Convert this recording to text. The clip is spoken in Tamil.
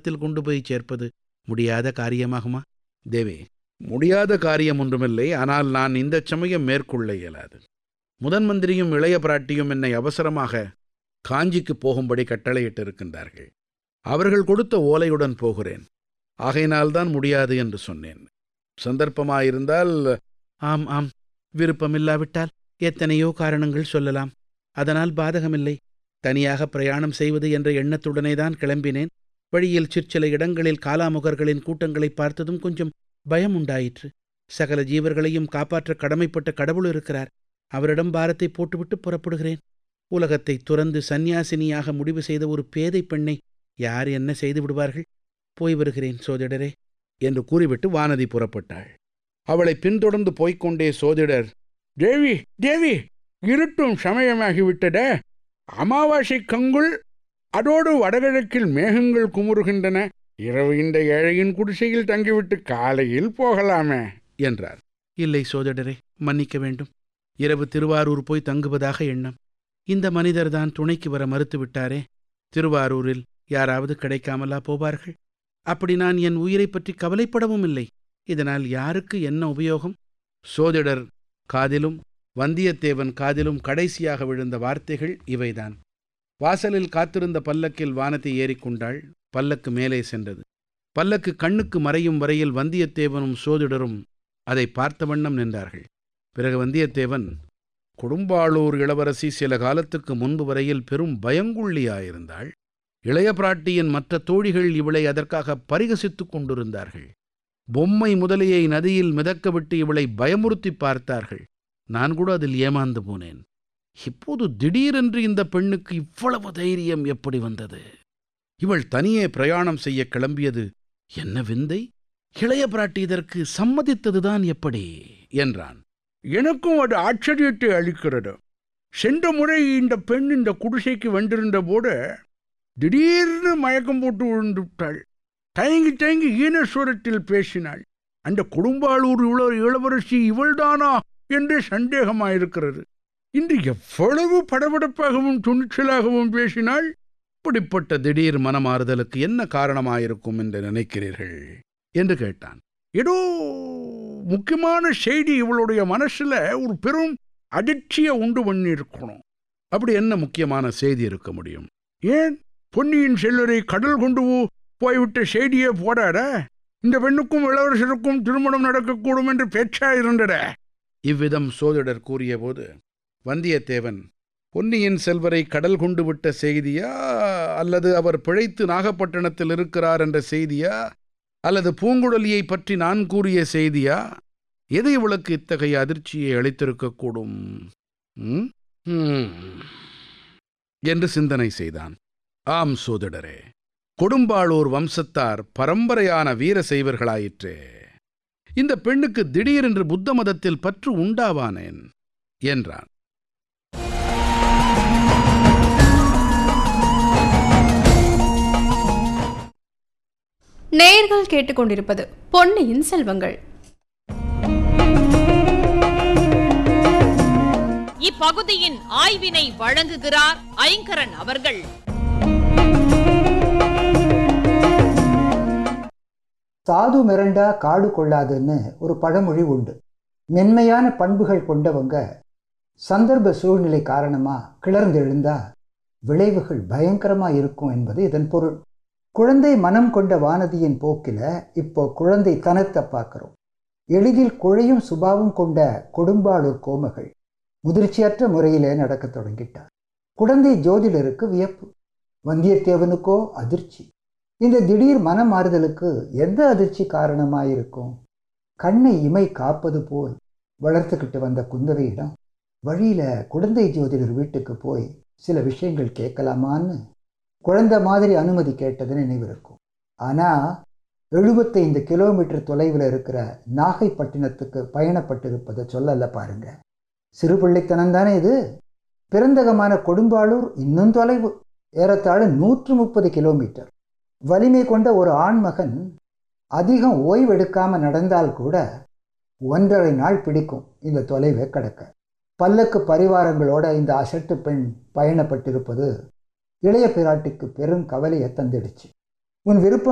காலத்தில் கொண்டு போய் சேர்ப்பது முடியாத காரியமாகுமா தேவி முடியாத காரியம் ஒன்றுமில்லை ஆனால் நான் இந்த சமயம் மேற்கொள்ள இயலாது முதன் மந்திரியும் இளைய பிராட்டியும் என்னை அவசரமாக காஞ்சிக்கு போகும்படி கட்டளையிட்டிருக்கின்றார்கள் அவர்கள் கொடுத்த ஓலையுடன் போகிறேன் ஆகையினால்தான் முடியாது என்று சொன்னேன் சந்தர்ப்பமாயிருந்தால் ஆம் ஆம் விருப்பமில்லாவிட்டால் எத்தனையோ காரணங்கள் சொல்லலாம் அதனால் பாதகமில்லை தனியாக பிரயாணம் செய்வது என்ற எண்ணத்துடனே தான் கிளம்பினேன் வழியில் சிற்சில இடங்களில் காலாமுகர்களின் கூட்டங்களை பார்த்ததும் கொஞ்சம் பயம் உண்டாயிற்று சகல ஜீவர்களையும் காப்பாற்ற கடமைப்பட்ட கடவுள் இருக்கிறார் அவரிடம் பாரத்தை போட்டுவிட்டு புறப்படுகிறேன் உலகத்தை துறந்து சந்நியாசினியாக முடிவு செய்த ஒரு பேதை பெண்ணை யார் என்ன செய்து விடுவார்கள் போய் வருகிறேன் சோதிடரே என்று கூறிவிட்டு வானதி புறப்பட்டாள் அவளை பின்தொடர்ந்து போய்க்கொண்டே சோதிடர் தேவி தேவி இருட்டும் சமயமாகிவிட்டட அமாவாசை கங்குள் அதோடு வடகிழக்கில் மேகங்கள் குமுறுகின்றன இரவு இந்த ஏழையின் குடிசையில் தங்கிவிட்டு காலையில் போகலாமே என்றார் இல்லை சோதடரே மன்னிக்க வேண்டும் இரவு திருவாரூர் போய் தங்குவதாக எண்ணம் இந்த மனிதர்தான் துணைக்கு வர மறுத்துவிட்டாரே திருவாரூரில் யாராவது கிடைக்காமலா போவார்கள் அப்படி நான் என் உயிரைப் பற்றி கவலைப்படவும் இல்லை இதனால் யாருக்கு என்ன உபயோகம் சோதிடர் காதிலும் வந்தியத்தேவன் காதிலும் கடைசியாக விழுந்த வார்த்தைகள் இவைதான் வாசலில் காத்திருந்த பல்லக்கில் வானத்தை ஏறிக்கொண்டாள் பல்லக்கு மேலே சென்றது பல்லக்கு கண்ணுக்கு மறையும் வரையில் வந்தியத்தேவனும் சோதிடரும் அதை பார்த்த வண்ணம் நின்றார்கள் பிறகு வந்தியத்தேவன் கொடும்பாளூர் இளவரசி சில காலத்துக்கு முன்பு வரையில் பெரும் பயங்குள்ளியாயிருந்தாள் இளைய பிராட்டியின் மற்ற தோழிகள் இவளை அதற்காக பரிகசித்துக் கொண்டிருந்தார்கள் பொம்மை முதலியை நதியில் மிதக்க விட்டு இவளை பயமுறுத்தி பார்த்தார்கள் நான் கூட அதில் ஏமாந்து போனேன் இப்போது திடீரென்று இந்த பெண்ணுக்கு இவ்வளவு தைரியம் எப்படி வந்தது இவள் தனியே பிரயாணம் செய்ய கிளம்பியது என்ன விந்தை இளைய பிராட்டி இதற்கு சம்மதித்ததுதான் எப்படி என்றான் எனக்கும் அது ஆச்சரியத்தை அளிக்கிறது சென்ற முறை இந்த பெண் இந்த குடிசைக்கு வந்திருந்த போது திடீர்னு மயக்கம் போட்டு விழுந்துவிட்டாள் தயங்கி தயங்கி ஈனஸ்வரத்தில் பேசினாள் அந்த குடும்பாளூர் இள இளவரசி இவள்தானா என்று சந்தேகமாயிருக்கிறது இன்று எவ்வளவு படபடப்பாகவும் துணிச்சலாகவும் பேசினாள் இப்படிப்பட்ட திடீர் மனமாறுதலுக்கு என்ன காரணமாயிருக்கும் என்று நினைக்கிறீர்கள் என்று கேட்டான் ஏதோ முக்கியமான செய்தி இவளுடைய மனசுல ஒரு பெரும் அதிர்ச்சியை உண்டு பண்ணி இருக்கணும் அப்படி என்ன முக்கியமான செய்தி இருக்க முடியும் ஏன் பொன்னியின் செல்வரை கடல் கொண்டு போய்விட்ட செய்தியே போடாட இந்த பெண்ணுக்கும் இளவரசருக்கும் திருமணம் நடக்கக்கூடும் என்று பேச்சா இருந்தட இவ்விதம் சோதிடர் கூறியபோது வந்தியத்தேவன் பொன்னியின் செல்வரை கடல் கொண்டு விட்ட செய்தியா அல்லது அவர் பிழைத்து நாகப்பட்டினத்தில் இருக்கிறார் என்ற செய்தியா அல்லது பூங்குழலியை பற்றி நான் கூறிய செய்தியா எது இவளுக்கு இத்தகைய அதிர்ச்சியை அளித்திருக்கக்கூடும் ம்? ம். என்று சிந்தனை செய்தான் ஆம் சோதிடரே கொடும்பாளூர் வம்சத்தார் பரம்பரையான வீர செய்வர்களாயிற்றே இந்த பெண்ணுக்கு திடீரென்று புத்த மதத்தில் பற்று உண்டாவானேன் என்றான் நேயர்கள் கேட்டுக்கொண்டிருப்பது பொன்னியின் செல்வங்கள் இப்பகுதியின் ஆய்வினை வழங்குகிறார் ஐங்கரன் அவர்கள் சாது மிரண்டா காடு கொள்ளாதுன்னு ஒரு பழமொழி உண்டு மென்மையான பண்புகள் கொண்டவங்க சந்தர்ப்ப சூழ்நிலை காரணமா கிளர்ந்தெழுந்தா விளைவுகள் பயங்கரமா இருக்கும் என்பது இதன் பொருள் குழந்தை மனம் கொண்ட வானதியின் போக்கில இப்போ குழந்தை தனத்தை பார்க்கிறோம் எளிதில் குழையும் சுபாவம் கொண்ட கொடும்பாளூர் கோமகள் முதிர்ச்சியற்ற முறையிலே நடக்க தொடங்கிட்டார் குழந்தை ஜோதிடருக்கு வியப்பு வந்தியத்தேவனுக்கோ அதிர்ச்சி இந்த திடீர் மனமாறுதலுக்கு எந்த அதிர்ச்சி காரணமாயிருக்கும் கண்ணை இமை காப்பது போல் வளர்த்துக்கிட்டு வந்த குந்தவையிடம் வழியில குழந்தை ஜோதிடர் வீட்டுக்கு போய் சில விஷயங்கள் கேட்கலாமான்னு குழந்தை மாதிரி அனுமதி கேட்டது நினைவிருக்கும் ஆனா எழுபத்தைந்து கிலோமீட்டர் தொலைவில் இருக்கிற நாகைப்பட்டினத்துக்கு பயணப்பட்டிருப்பதை சொல்லல பாருங்க சிறு பிள்ளைத்தனம் தானே இது பிறந்தகமான கொடும்பாளூர் இன்னும் தொலைவு ஏறத்தாழ நூற்று முப்பது கிலோமீட்டர் வலிமை கொண்ட ஒரு ஆண்மகன் அதிகம் ஓய்வெடுக்காம நடந்தால் கூட ஒன்றரை நாள் பிடிக்கும் இந்த தொலைவை கடக்க பல்லக்கு பரிவாரங்களோட இந்த அசட்டு பெண் பயணப்பட்டிருப்பது இளைய பிராட்டிக்கு பெரும் கவலையை தந்திடுச்சு உன் விருப்பம்